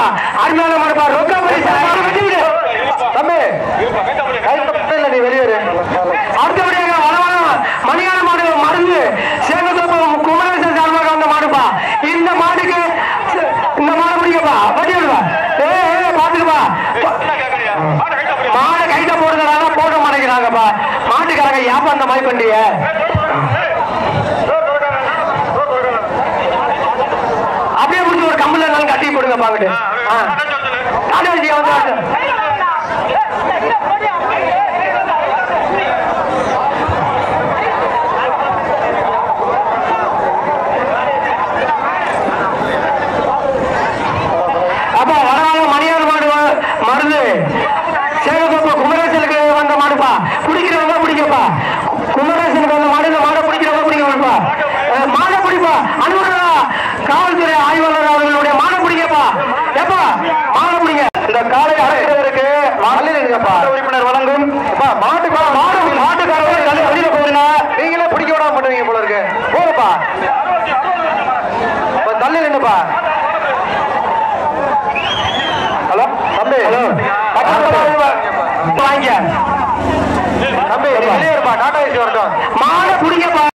அருமையான மாடுப்பா ரொக்க பரிசு மாடு வெட்டி விடு. தம்பி கை தப்பு இல்ல நீ வெளியேறு அடுத்தபடியாக வளவள மணியான மாடு மருந்து சேகத்தோப்பு குமரேசன் சார்பாக வந்த மாடுப்பா இந்த மாடுக்கு இந்த மாடு பிடிக்கப்பா வட்டி விடுவா ஏ ஏ பாத்துக்கப்பா மாடு கைட்ட போடுறதுனால போட மாட்டேங்கிறாங்கப்பா மாட்டுக்காரங்க ஏப்பா அந்த மாதிரி பண்றீங்க அப்படியே முடிச்சு ஒரு கம்பல் இருந்தாலும் கட்டி போடுங்க பாக்கிட்டு டாடா ஜி வந்து அப்பா வரவாங்க மணியார் மாடு வ- மருந்து சேகத்தோப்பு குமரேசனுக்கு வந்த மாடுப்பா பிடிக்கிறவங்க பிடிக்கப்பா குமரேசனுக்கு வந்த மாடு இந்த மாடை பிடிக்கிறவங்க பிடிக்கப்பா அஹ், மாடை பிடிப்பா அனுமதி காவல்துறை ஆய்வாளர் அவர்களுடைய மாடை பிடிக்கப்பா எப்பா மாடை பிடிங்க இந்த காலை அழைக்கிறவருக்கு இருங்கப்பா உறுப்பினர் வழங்கும் அப்பா, மாட்டுக்கா மாடு மாட்டுக்காரங்க தள்ளி வெளியில போயிருங்க நீங்களே பிடிக்க விடாம பண்ணுவீங்க போல இருக்கு போங்கப்பா இப்ப தள்ளி நின்னுப்பா ஹலோ தம்பி ஹலோ வாங்க தம்பி வெளியே இருப்பா டாடா ஏசி வரட்டும் மாடை பிடிங்கப்பா